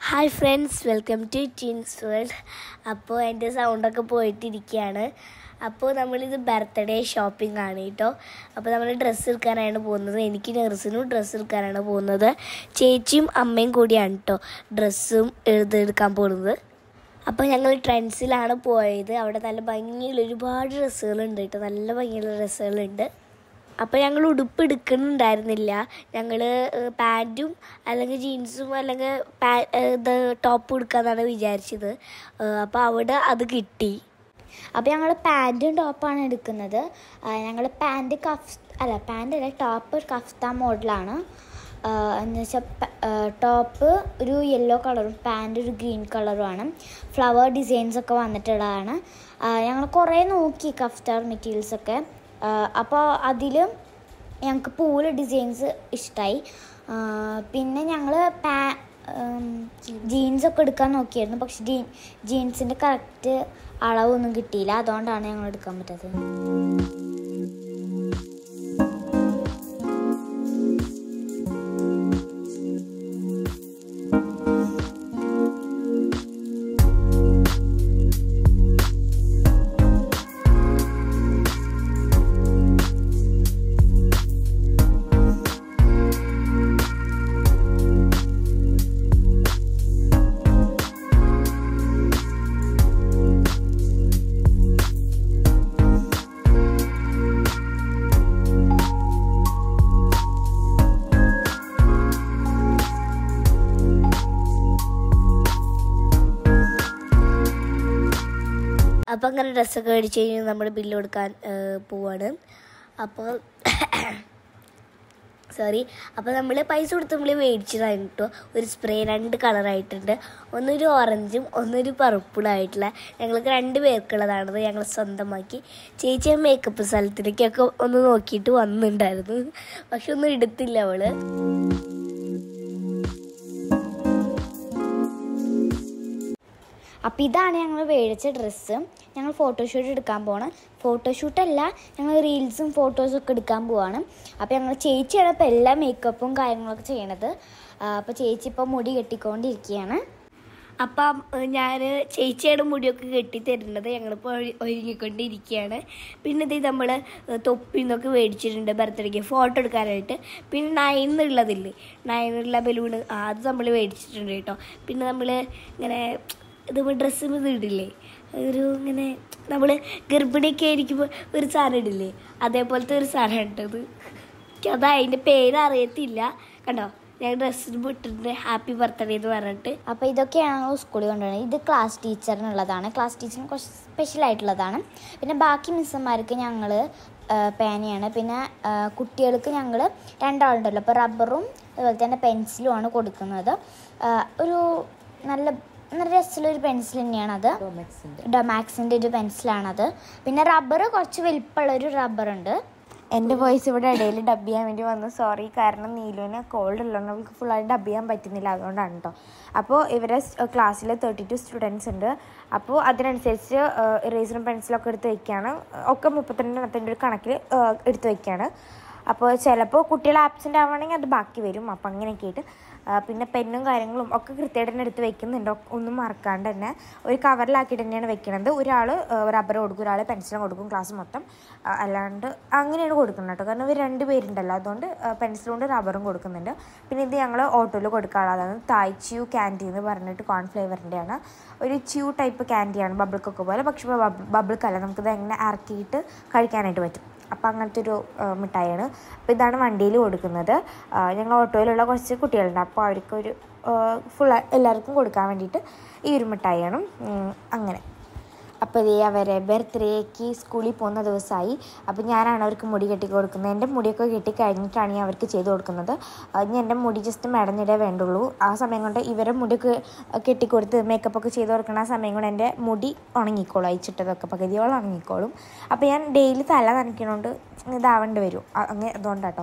hi friends welcome to teens world അപ്പോൾ എൻ്റെ സൗണ്ടൊക്കെ പോയിട്ടിരിക്കുകയാണ് അപ്പോൾ നമ്മളിത് ബർത്ത്ഡേ ഷോപ്പിംഗ് ആണ് കേട്ടോ അപ്പോൾ നമ്മൾ ഡ്രസ്സ് എടുക്കാനാണ് പോകുന്നത് എനിക്ക് നെർസിനും ഡ്രസ്സ് എടുക്കാനാണ് പോകുന്നത് ചേച്ചിയും അമ്മയും കൂടിയാണ് കേട്ടോ ഡ്രസ്സും എഴുതെടുക്കാൻ പോകുന്നത് അപ്പോൾ ഞങ്ങൾ ട്രെൻഡ്സിലാണ് പോയത് അവിടെ നല്ല ഭംഗിയുള്ള ഒരുപാട് ഡ്രസ്സുകളുണ്ട് കേട്ടോ നല്ല ഭംഗിയുള്ള ഡ്രസ്സുകളുണ്ട് അപ്പോൾ ഞങ്ങൾ ഉടുപ്പ് എടുക്കുന്നുണ്ടായിരുന്നില്ല ഞങ്ങൾ പാൻറ്റും അല്ലെങ്കിൽ ജീൻസും അല്ലെങ്കിൽ പാ ഇത് ടോപ്പ് എടുക്കാമെന്നാണ് വിചാരിച്ചത് അപ്പോൾ അവിടെ അത് കിട്ടി അപ്പോൾ ഞങ്ങൾ പാൻറ്റും ടോപ്പാണ് എടുക്കുന്നത് ഞങ്ങൾ പാൻറ്റ് കഫ് അല്ല പാൻ്റ് അല്ല ടോപ്പ് കഫ്ത മോഡലാണ് എന്ന് വെച്ചാൽ ടോപ്പ് ഒരു യെല്ലോ കളറും പാൻറ് ഒരു ഗ്രീൻ കളറുമാണ് ഫ്ലവർ ഡിസൈൻസ് ഒക്കെ വന്നിട്ടുള്ളതാണ് ഞങ്ങൾ കുറേ നോക്കി കഫ്താർ മെറ്റീരിയൽസൊക്കെ അപ്പോൾ അതിൽ ഞങ്ങൾക്ക് പൂല ഡിസൈൻസ് ഇഷ്ടമായി പിന്നെ ഞങ്ങൾ പാ ജീൻസൊക്കെ എടുക്കാൻ നോക്കിയായിരുന്നു പക്ഷെ ജീ ജീൻസിൻ്റെ കറക്റ്റ് അളവൊന്നും കിട്ടിയില്ല അതുകൊണ്ടാണ് ഞങ്ങൾ എടുക്കാൻ പറ്റാത്തത് അപ്പോൾ അങ്ങനെ ഡ്രസ്സൊക്കെ മേടിച്ച് കഴിഞ്ഞ് നമ്മൾ ബില്ല് കൊടുക്കാൻ പോവാണ് അപ്പോൾ സോറി അപ്പോൾ നമ്മൾ പൈസ കൊടുത്ത് നമ്മൾ മേടിച്ചതാണ് കേട്ടോ ഒരു സ്പ്രേ രണ്ട് കളറായിട്ടുണ്ട് ഒന്നൊരു ഓറഞ്ചും ഒന്നൊരു പർപ്പിളായിട്ടുള്ള ഞങ്ങൾക്ക് രണ്ട് പേർക്കുള്ളതാണത് ഞങ്ങൾ സ്വന്തമാക്കി ചേച്ചി മേക്കപ്പ് സ്ഥലത്തിലേക്കൊക്കെ ഒന്ന് നോക്കിയിട്ട് വന്നിട്ടുണ്ടായിരുന്നു പക്ഷെ ഒന്നും എടുത്തില്ല അവള് അപ്പോൾ ഇതാണ് ഞങ്ങൾ മേടിച്ച ഡ്രസ്സ് ഞങ്ങൾ ഫോട്ടോഷൂട്ട് എടുക്കാൻ പോകണം ഫോട്ടോഷൂട്ടല്ല ഞങ്ങൾ റീൽസും ഫോട്ടോസും ഒക്കെ എടുക്കാൻ പോവാണ് അപ്പോൾ ഞങ്ങൾ ചേച്ചിയാണ് ഇപ്പോൾ എല്ലാ മേക്കപ്പും കാര്യങ്ങളൊക്കെ ചെയ്യണത് അപ്പോൾ ചേച്ചി ഇപ്പോൾ മുടി കെട്ടിക്കൊണ്ടിരിക്കുകയാണ് അപ്പം ഞാൻ ചേച്ചിയുടെ മുടിയൊക്കെ കെട്ടി തരുന്നത് ഞങ്ങളിപ്പോൾ ഒരുങ്ങിക്കൊണ്ടിരിക്കുകയാണ് പിന്നെ ഇത് നമ്മൾ തൊപ്പിന്നൊക്കെ മേടിച്ചിട്ടുണ്ട് ബർത്ത്ഡേക്ക് ഫോട്ടോ എടുക്കാനായിട്ട് പിന്നെ നയനുള്ളതില്ലേ നയനുള്ള ബലൂണ് അത് നമ്മൾ മേടിച്ചിട്ടുണ്ട് കേട്ടോ പിന്നെ നമ്മൾ ഇങ്ങനെ ഇത് ഡ്രസ്സ് ഇത് ഇടില്ലേ ഒരു ഇങ്ങനെ നമ്മൾ ഗർഭിണിയൊക്കെ ആയിരിക്കുമ്പോൾ ഒരു സാധനം ഇടില്ലേ അതേപോലത്തെ ഒരു സാധനം ഉണ്ടത് അത് അതിൻ്റെ പേര് അറിയത്തില്ല കണ്ടോ ഞാൻ ഡ്രസ്സിന് ഇട്ടിട്ടുണ്ട് ഹാപ്പി ബർത്ത്ഡേ എന്ന് പറഞ്ഞിട്ട് അപ്പോൾ ഇതൊക്കെയാണ് സ്കൂളിൽ കൊണ്ടുവരുന്നത് ഇത് ക്ലാസ് ടീച്ചറിനുള്ളതാണ് ക്ലാസ് ടീച്ചറിന് കുറച്ച് സ്പെഷ്യൽ ആയിട്ടുള്ളതാണ് പിന്നെ ബാക്കി മിസ്സന്മാർക്ക് ഞങ്ങൾ പേനയാണ് പിന്നെ കുട്ടികൾക്ക് ഞങ്ങൾ രണ്ടാളുണ്ടല്ലോ അപ്പോൾ റബ്ബറും അതുപോലെ തന്നെ പെൻസിലുമാണ് കൊടുക്കുന്നത് ഒരു നല്ല നല്ല രസമുള്ളൊരു പെൻസിൽ തന്നെയാണത് ഡൊമാക്സിൻ്റെ ഒരു പെൻസിലാണത് പിന്നെ റബ്ബർ കുറച്ച് വലിപ്പമുള്ള ഒരു റബ്ബറുണ്ട് എൻ്റെ വോയിസ് ഇവിടെ ഇടയിൽ ഡബ് ചെയ്യാൻ വേണ്ടി വന്നു സോറി കാരണം നീലുവിന് കോൾഡ് ഉള്ളതുകൊണ്ട് അവൾക്ക് ഫുള്ളായി ഡബ് ചെയ്യാൻ പറ്റുന്നില്ല അതുകൊണ്ടാണ് കേട്ടോ അപ്പോൾ ഇവരെ ക്ലാസ്സിൽ തേർട്ടി ടു സ്റ്റുഡൻസ് ഉണ്ട് അപ്പോൾ അതിനനുസരിച്ച് ഇറേസറും പെൻസിലൊക്കെ എടുത്ത് വയ്ക്കുകയാണ് ഒക്കെ മുപ്പത്തിരണ്ടെണ്ണത്തിൻ്റെ ഒരു കണക്കിൽ എടുത്ത് വയ്ക്കുകയാണ് അപ്പോൾ ചിലപ്പോൾ കുട്ടികൾ ആബ്സെൻ്റ് ആവുകയാണെങ്കിൽ അത് ബാക്കി വരും അപ്പോൾ അങ്ങനെയൊക്കെ ആയിട്ട് പിന്നെ പെന്നും കാര്യങ്ങളും ഒക്കെ കൃത്യമായിട്ട് തന്നെ എടുത്ത് വെക്കുന്നുണ്ട് ഒന്നും മറക്കാണ്ട് തന്നെ ഒരു കവറിലാക്കിയിട്ട് തന്നെയാണ് വെക്കുന്നത് ഒരാൾ റബ്ബർ കൊടുക്കും ഒരാൾ പെൻസിലും കൊടുക്കും ക്ലാസ് മൊത്തം അല്ലാണ്ട് അങ്ങനെയാണ് കൊടുക്കുന്നത് കേട്ടോ കാരണം ഇവർ രണ്ട് പേരുണ്ടല്ലോ അതുകൊണ്ട് പെൻസിലും കൊണ്ട് റബ്ബറും കൊടുക്കുന്നുണ്ട് പിന്നെ ഇത് ഞങ്ങൾ ഓട്ടോയിൽ കൊടുക്കാനുള്ളതാണ് തായ് ച്യൂ ക്യാൻഡി എന്ന് പറഞ്ഞിട്ട് കോൺ ഫ്ലേവറിൻ്റെയാണ് ഒരു ച്യൂ ടൈപ്പ് ക്യാൻഡിയാണ് ബബിൾക്കൊക്കെ പോലെ പക്ഷേ ബബിൾക്കല്ല നമുക്കിത് എങ്ങനെ ഇറക്കിയിട്ട് കഴിക്കാനായിട്ട് പറ്റും അപ്പോൾ അങ്ങനത്തെ ഒരു മിഠായിയാണ് അപ്പോൾ ഇതാണ് വണ്ടിയിൽ കൊടുക്കുന്നത് ഞങ്ങൾ ഓട്ടോയിലുള്ള കുറച്ച് കുട്ടികളുണ്ട് അപ്പോൾ അവർക്കൊരു ഫുൾ എല്ലാവർക്കും കൊടുക്കാൻ വേണ്ടിയിട്ട് ഈ ഒരു മിഠായിയാണ് അങ്ങനെ അപ്പോൾ ഇതേ അവരെ ബർത്ത്ഡേക്ക് സ്കൂളിൽ പോകുന്ന ദിവസമായി അപ്പോൾ ഞാനാണ് അവർക്ക് മുടി കെട്ടി കൊടുക്കുന്നത് എൻ്റെ മുടിയൊക്കെ കെട്ടി കഴിഞ്ഞിട്ടാണ് ഞാൻ അവർക്ക് ചെയ്ത് കൊടുക്കുന്നത് ഞാൻ എൻ്റെ മുടി ജസ്റ്റ് മെടഞ്ഞിടേ വേണ്ടുള്ളൂ ആ സമയം കൊണ്ട് ഇവരെ മുടിയൊക്കെ കെട്ടിക്കൊടുത്ത് മേക്കപ്പൊക്കെ ചെയ്ത് കൊടുക്കുന്ന ആ സമയം കൊണ്ട് എൻ്റെ മുടി ഉണങ്ങിക്കോളും അയച്ചിട്ടതൊക്കെ പകുതിയോളം ഉണങ്ങിക്കോളും അപ്പോൾ ഞാൻ ഡെയിലി തല നനയ്ക്കണോണ്ട് ഇതാവേണ്ടി വരും അങ്ങനെ അതുകൊണ്ടാട്ടോ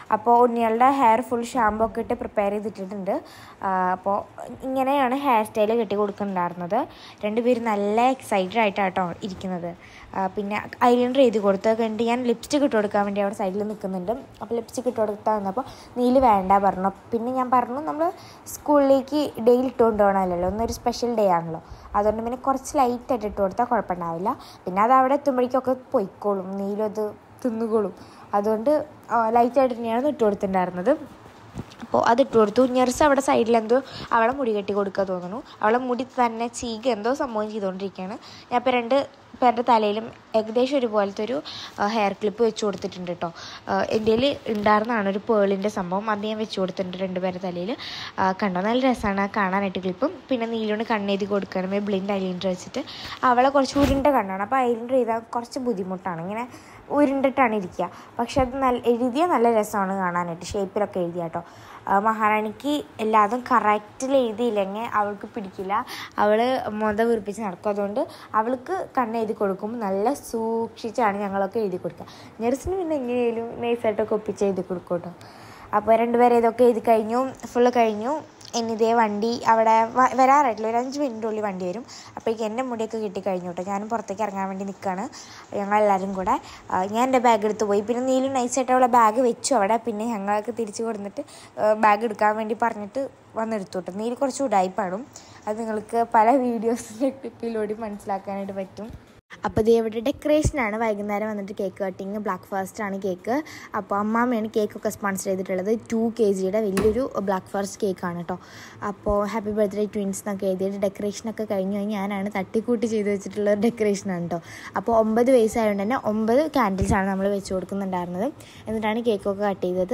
അപ്പോൾ ഉണ്ണികളുടെ ഹെയർ ഫുൾ ഷാമ്പു ഒക്കെ ഇട്ട് പ്രിപ്പയർ ചെയ്തിട്ടിട്ടുണ്ട് അപ്പോൾ ഇങ്ങനെയാണ് ഹെയർ സ്റ്റൈൽ കെട്ടി കൊടുക്കുന്നുണ്ടായിരുന്നത് രണ്ടുപേരും നല്ല എക്സൈറ്റഡ് ആയിട്ടാട്ടോ ഇരിക്കുന്നത് ആ, പിന്നെ ഐലൈനർ ചെയ്ത് കൊടുത്ത് കഴിഞ്ഞിട്ട് ഞാൻ ലിപ്സ്റ്റിക് ഇട്ട് കൊടുക്കാൻ വേണ്ടി അവിടെ സൈഡിൽ നിൽക്കുന്നുണ്ട് അപ്പോൾ ലിപ്സ്റ്റിക് ഇട്ട് കൊടുത്താൽ വന്നപ്പോൾ നീല് വേണ്ട പറഞ്ഞു പിന്നെ ഞാൻ പറഞ്ഞു നമ്മൾ സ്കൂളിലേക്ക് ഡെയിലി ഇട്ടുകൊണ്ട് പോകണമല്ലോ ഒന്നൊരു സ്പെഷ്യൽ ഡേ ആണല്ലോ അതുകൊണ്ട് പിന്നെ കുറച്ച് ലൈറ്റായിട്ട് ഇട്ട് കൊടുത്താൽ കുഴപ്പമുണ്ടാവില്ല പിന്നെ അത് അവിടെ എത്തുമ്പോഴേക്കൊക്കെ പൊയ്ക്കോളും നീലും അത് തിന്നുകൊള്ളും അതുകൊണ്ട് ലൈറ്റായിട്ട് തന്നെയാണ് ഇട്ട് കൊടുത്തിട്ടുണ്ടായിരുന്നത് അപ്പോൾ അത് ഇട്ട് കൊടുത്തു ഞെർസ് അവിടെ സൈഡിൽ എന്തോ അവളെ മുടി കെട്ടി കൊടുക്കുക തോന്നുന്നു അവളെ മുടി തന്നെ ചീക എന്തോ സംഭവം ചെയ്തുകൊണ്ടിരിക്കുകയാണ് ഞാൻ ഇപ്പോൾ രണ്ട് പേരുടെ തലയിലും ഏകദേശം ഒരുപോലത്തെ ഒരു ഹെയർ ക്ലിപ്പ് വെച്ച് കൊടുത്തിട്ടുണ്ട് കേട്ടോ എൻ്റെ കയ്യിൽ ഉണ്ടായിരുന്നതാണ് ഒരു പേളിൻ്റെ സംഭവം അത് ഞാൻ വെച്ച് കൊടുത്തിട്ടുണ്ട് രണ്ട് പേരുടെ തലയിൽ കണ്ടോ നല്ല രസമാണ് കാണാനായിട്ട് ക്ലിപ്പും പിന്നെ നീലോണ്ട് കണ്ണെഴുതി കൊടുക്കണം ബ്ലിൻഡ് ഐലൈനർ വെച്ചിട്ട് അവളെ കുറച്ച് ഉരുണ്ട കണ്ണാണ് അപ്പോൾ ഐലൈനർ ചെയ്താൽ കുറച്ച് ബുദ്ധിമുട്ടാണ് ഇങ്ങനെ ഉരുണ്ടിട്ടാണ് ഇരിക്കുക പക്ഷെ അത് നല്ല എഴുതിയ നല്ല രസമാണ് കാണാനായിട്ട് ഷേപ്പിലൊക്കെ എഴുതിയ കേട്ടോ ആ, മഹാറാണിക്ക് എല്ലാതും കറക്റ്റിൽ എഴുതിയില്ലെങ്കിൽ അവൾക്ക് പിടിക്കില്ല അവൾ മുത വീർപ്പിച്ച് നടക്കും അതുകൊണ്ട് അവൾക്ക് കണ്ണെഴുതി കൊടുക്കും നല്ല സൂക്ഷിച്ചാണ് ഞങ്ങളൊക്കെ എഴുതി കൊടുക്കുക നെർസിന് പിന്നെ എങ്ങനെയായാലും നൈസായിട്ടൊക്കെ ഒപ്പിച്ച് എഴുതി കൊടുക്കും കേട്ടോ അപ്പോൾ രണ്ടുപേരെ ഇതൊക്കെ എഴുതി കഴിഞ്ഞു ഫുള്ള് കഴിഞ്ഞു ഇനി ഇതേ വണ്ടി അവിടെ വ- വരാറായിട്ടില്ല ഒരു അഞ്ച് മിനിറ്റിനുള്ളിൽ വണ്ടി വരും അപ്പോഴേക്ക് എൻ്റെ മുടിയൊക്കെ കിട്ടിക്കഴിഞ്ഞു കേട്ടോ ഞാനും പുറത്തേക്ക് ഇറങ്ങാൻ വേണ്ടി നിൽക്കുകയാണ് ഞങ്ങളെല്ലാവരും കൂടെ ആ, ഞാൻ എൻ്റെ ബാഗ് എടുത്ത് പോയി പിന്നെ നീലും നൈസായിട്ട് അവളെ ബാഗ് വെച്ചു അവിടെ പിന്നെ ഞങ്ങളൊക്കെ തിരിച്ച് കൊടുത്തിട്ട് ബാഗ് എടുക്കാൻ വേണ്ടി പറഞ്ഞിട്ട് വന്നെടുത്തു കേട്ടോ നീല് കുറച്ച് ഉടായിപ്പാടും അത് നിങ്ങൾക്ക് പല വീഡിയോസിൻ്റെ ക്ലിപ്പിലൂടെ മനസ്സിലാക്കാനായിട്ട് പറ്റും അപ്പോൾ ഇത് ഇവിടെ ഡെക്കറേഷനാണ് വൈകുന്നേരം വന്നിട്ട് കേക്ക് കട്ടിങ് ബ്ലാക്ക് ഫാസ്റ്റ് ആണ് കേക്ക് അപ്പോൾ അമ്മാമ്മയാണ് കേക്കൊക്കെ സ്പോൺസർ ചെയ്തിട്ടുള്ളത് ടു കെ ജിയുടെ വലിയൊരു ബ്ലാക്ക് ഫാസ്റ്റ് കേക്കാണ് കേട്ടോ അപ്പോൾ ഹാപ്പി ബർത്ത്ഡേ ട്വിൻസ് എന്നൊക്കെ എഴുതിയിട്ട് ഡെക്കറേഷനൊക്കെ കഴിഞ്ഞ് കഴിഞ്ഞ് ഞാനാണ് തട്ടിക്കൂട്ടി ചെയ്ത് വെച്ചിട്ടുള്ള ഒരു ഡെക്കറേഷനാണ് കേട്ടോ അപ്പോൾ ഒമ്പത് വയസ്സായതുകൊണ്ട് തന്നെ ഒമ്പത് ക്യാൻഡിൽസാണ് നമ്മൾ വെച്ച് കൊടുക്കുന്നുണ്ടായിരുന്നത് എന്നിട്ടാണ് കേക്കൊക്കെ കട്ട് ചെയ്തത്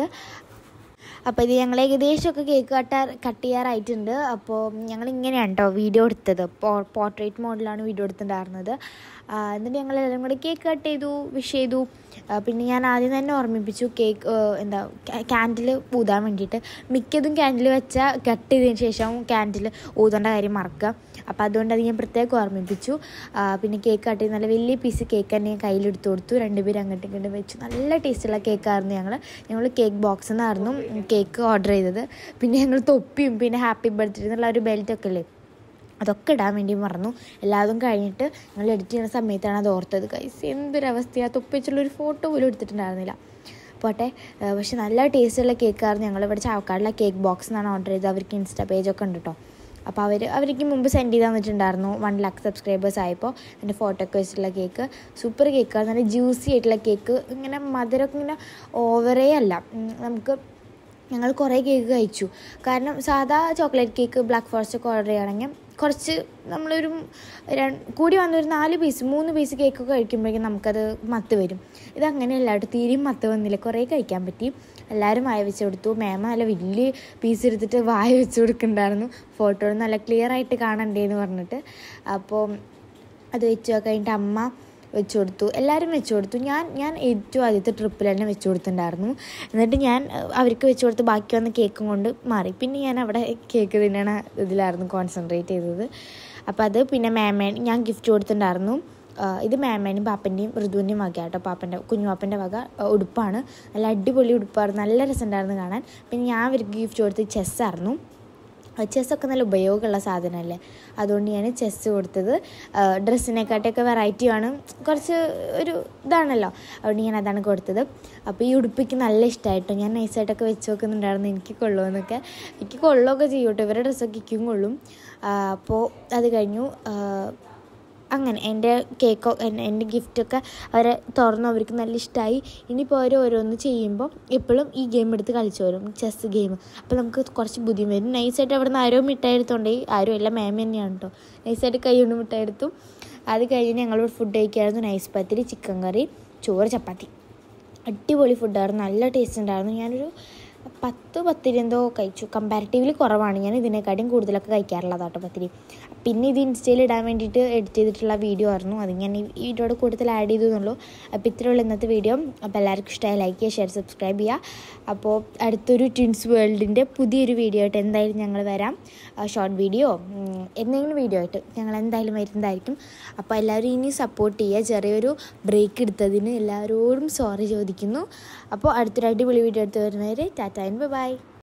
അപ്പോൾ ഇത് ഞങ്ങൾ ഏകദേശമൊക്കെ കേക്ക് കട്ടാ കട്ട് ചെയ്യാറായിട്ടുണ്ട് അപ്പോൾ ഞങ്ങൾ ഇങ്ങനെയാണ് കേട്ടോ വീഡിയോ എടുത്തത് പോർട്രേറ്റ് മോഡലാണ് വീഡിയോ എടുത്തിട്ടുണ്ടായിരുന്നത് ആ, എന്നിട്ട് ഞങ്ങൾ എല്ലാവരും കൂടെ കേക്ക് കട്ട് ചെയ്തു വിഷ് ചെയ്തു ആ, പിന്നെ ഞാൻ ആദ്യം തന്നെ ഓർമ്മിപ്പിച്ചു കേക്ക് എന്താ ക്യാൻഡിൽ ഊതാൻ വേണ്ടിയിട്ട് മിക്കതും ക്യാൻഡിൽ വെച്ചാൽ കട്ട് ചെയ്തതിന് ശേഷം ക്യാൻഡിൽ ഊതേണ്ട കാര്യം മറക്കുക അപ്പോൾ അതുകൊണ്ട് അത് ഞാൻ പ്രത്യേകം ഓർമ്മിപ്പിച്ചു ആ, പിന്നെ കേക്ക് കട്ട് ചെയ്ത് നല്ല വലിയ പീസ് കേക്ക് തന്നെ ഞാൻ കയ്യിലെടുത്ത് കൊടുത്തു രണ്ടുപേരും അങ്ങോട്ടും ഇങ്ങോട്ടും വെച്ചു നല്ല ടേസ്റ്റുള്ള കേക്കായിരുന്നു ഞങ്ങൾ ഞങ്ങൾ കേക്ക് ബോക്സിൽ നിന്നായിരുന്നു കേക്ക് ഓർഡർ ചെയ്തത് പിന്നെ ഞങ്ങൾ തൊപ്പിയും പിന്നെ ഹാപ്പി ബർത്ത്ഡേ എന്നുള്ള ഒരു ബെൽറ്റൊക്കെ ഇല്ലേ അതൊക്കെ ഇടാൻ വേണ്ടി മറന്നു എല്ലാതും കഴിഞ്ഞിട്ട് ഞങ്ങൾ എഡിറ്റ് ചെയ്യുന്ന സമയത്താണ് അത് ഓർത്തത് കൈസ് എന്തൊരവസ്ഥയാണ് തൊപ്പി വെച്ചുള്ളൊരു ഫോട്ടോ പോലും എടുത്തിട്ടുണ്ടായിരുന്നില്ല പോട്ടെ ഏഹ് പക്ഷെ നല്ല ടേസ്റ്റുള്ള കേക്കായിരുന്നു ഞങ്ങൾ ഇവിടെ ചാവക്കാടിലെ കേക്ക് ബോക്സ് എന്നാണ് ഓർഡർ ചെയ്തത് അവർക്ക് ഇൻസ്റ്റാ പേജൊക്കെ ഉണ്ട് കേട്ടോ അപ്പോൾ അവർ അവർക്ക് മുമ്പ് സെൻഡ് ചെയ്ത് തന്നിട്ടുണ്ടായിരുന്നു വൺ ലാക്ക് സബ്സ്ക്രൈബേഴ്സ് ആയപ്പോൾ എൻ്റെ ഫോട്ടോ ഒക്കെ വെച്ചിട്ടുള്ള കേക്ക് സൂപ്പർ കേക്കാണ് നല്ല ജ്യൂസി ആയിട്ടുള്ള കേക്ക് ഇങ്ങനെ മധുരമൊക്കെ ഇങ്ങനെ ഓവറേ അല്ല ഉം, നമുക്ക് ഞങ്ങൾ കുറേ കേക്ക് കഴിച്ചു കാരണം സാധാ ചോക്ലേറ്റ് കേക്ക് ബ്ലാക്ക് ഫോറസ്റ്റ് ഒക്കെ ഓർഡർ ചെയ്യുകയാണെങ്കിൽ കുറച്ച് നമ്മളൊരു രണ്ട് കൂടി വന്നൊരു നാല് പീസ് മൂന്ന് പീസ് കേക്കൊക്കെ കഴിക്കുമ്പോഴേക്കും നമുക്കത് മത്ത് വരും ഇതങ്ങനെയല്ല കേട്ടോ തീരെയും മത്ത് വന്നില്ല കുറേ കഴിക്കാൻ പറ്റി എല്ലാവരും വായ വെച്ച് കൊടുത്തു മേമ നല്ല വലിയ പീസ് എടുത്തിട്ട് വായ വെച്ച് കൊടുക്കുന്നുണ്ടായിരുന്നു ഫോട്ടോ നല്ല ക്ലിയർ ആയിട്ട് കാണണ്ടേന്ന് പറഞ്ഞിട്ട് അപ്പോൾ അത് വെച്ച് കഴിഞ്ഞിട്ട് അമ്മ വെച്ച് കൊടുത്തു എല്ലാവരും വെച്ച് കൊടുത്തു ഞാൻ ഞാൻ ഏറ്റവും ആദ്യത്തെ ട്രിപ്പിൽ തന്നെ വെച്ച് കൊടുത്തിട്ടുണ്ടായിരുന്നു എന്നിട്ട് ഞാൻ അഹ്, അവർക്ക് വെച്ച് കൊടുത്ത് ബാക്കി വന്ന കേക്കും കൊണ്ട് മാറി പിന്നെ ഞാൻ അവിടെ കേക്ക് തന്നെയാണ് ഇതിലായിരുന്നു കോൺസെൻട്രേറ്റ് ചെയ്തത് അപ്പോൾ അത് പിന്നെ മേമേൻ ഞാൻ ഗിഫ്റ്റ് കൊടുത്തിട്ടുണ്ടായിരുന്നു ആഹ്, ഇത് മേമേനും പാപ്പൻ്റെയും ഋതുവിൻ്റെയും വക കേട്ടോ പാപ്പൻ്റെ കുഞ്ഞുപാപ്പൻ്റെ വക ആഹ്, ഉടുപ്പാണ് നല്ല അടിപൊളി ഉടുപ്പായിരുന്നു നല്ല രസമുണ്ടായിരുന്നു കാണാൻ പിന്നെ ഞാൻ അവർക്ക് ഗിഫ്റ്റ് കൊടുത്തത് ചെസ്സായിരുന്നു ചെസ്സൊക്കെ നല്ല ഉപയോഗമുള്ള സാധനമല്ലേ അതുകൊണ്ട് ഞാൻ ചെസ്സ് കൊടുത്തത് ഡ്രസ്സിനെക്കാട്ടിയൊക്കെ വെറൈറ്റിയാണ് കുറച്ച് ഒരു ഇതാണല്ലോ അതുകൊണ്ട് ഞാൻ അതാണ് കൊടുത്തത് അപ്പോൾ ഈ ഉടുപ്പിക്ക് നല്ല ഇഷ്ടമായിട്ടോ ഞാൻ നൈസായിട്ടൊക്കെ വെച്ച് നോക്കുന്നുണ്ടായിരുന്നു എനിക്ക് കൊള്ളുമെന്നൊക്കെ എനിക്ക് കൊള്ളുമൊക്കെ ചെയ്യും കേട്ടോ ഇവരുടെ ഡ്രസ്സൊക്കെ ഇക്കും കൊള്ളും ആ, അപ്പോൾ അത് കഴിഞ്ഞു ആ, അങ്ങനെ എൻ്റെ കേക്കോ എൻ്റെ ഗിഫ്റ്റൊക്കെ അവരെ തുറന്നു അവർക്ക് നല്ല ഇഷ്ടമായി ഇനിയിപ്പോൾ അവർ ഓരോന്ന് ചെയ്യുമ്പോൾ എപ്പോഴും ഈ ഗെയിം എടുത്ത് കളിച്ചു വരും ചെസ് ഗെയിം അപ്പോൾ നമുക്ക് കുറച്ച് ബുദ്ധിമുട്ട് വരും നൈസായിട്ട് അവിടെ നിന്ന് ആരോ മിഠായി എടുത്തോണ്ടേ ആരും എല്ലാം മേമ തന്നെയാണ് കേട്ടോ നൈസായിട്ട് കൈ കൊണ്ട് മിഠായി എടുത്തു അത് കഴിഞ്ഞ് ഞങ്ങൾ ഫുഡ് കഴിക്കായിരുന്നു നൈസ് പത്തിരി ചിക്കൻ കറി ചോറ് ചപ്പാത്തി അടിപൊളി ഫുഡായിരുന്നു നല്ല ടേസ്റ്റ് ഉണ്ടായിരുന്നു ഞാനൊരു പത്ത് പത്തിരി എന്തോ കഴിച്ചു കമ്പാരിറ്റീവ്ലി കുറവാണ് ഞാൻ ഇതിനെക്കാട്ടിയും കൂടുതലൊക്കെ കഴിക്കാറുള്ളത് കേട്ടോ പത്തിരി പിന്നെ ഇത് ഇൻസ്റ്റയിൽ ഇടാൻ വേണ്ടിയിട്ട് എഡിറ്റ് ചെയ്തിട്ടുള്ള വീഡിയോ ആയിരുന്നു അത് ഞാൻ ഈ വീഡിയോയുടെ കൂട്ടത്തിൽ ആഡ് ചെയ്തു എന്നുള്ളൂ അപ്പോൾ ഇത്രയുള്ള ഇന്നത്തെ വീഡിയോ അപ്പോൾ എല്ലാവർക്കും ഇഷ്ടമായി ലൈക്ക് ചെയ്യുക ഷെയർ സബ്സ്ക്രൈബ് ചെയ്യുക അപ്പോൾ അടുത്തൊരു ട്വിൻസ് വേൾഡിൻ്റെ പുതിയൊരു വീഡിയോ ആയിട്ട് എന്തായാലും ഞങ്ങൾ വരാം ഷോർട്ട് വീഡിയോ എന്തെങ്കിലും വീഡിയോ ആയിട്ട് ഞങ്ങൾ എന്തായാലും വരുന്നതായിരിക്കും അപ്പോൾ എല്ലാവരും ഇനി സപ്പോർട്ട് ചെയ്യുക ചെറിയൊരു ബ്രേക്ക് എടുത്തതിന് എല്ലാവരോടും സോറി ചോദിക്കുന്നു അപ്പോൾ അടുത്തൊരു അടിപൊളി വീഡിയോ എടുത്ത് വരുന്നവരെ ടാറ്റ ബൈ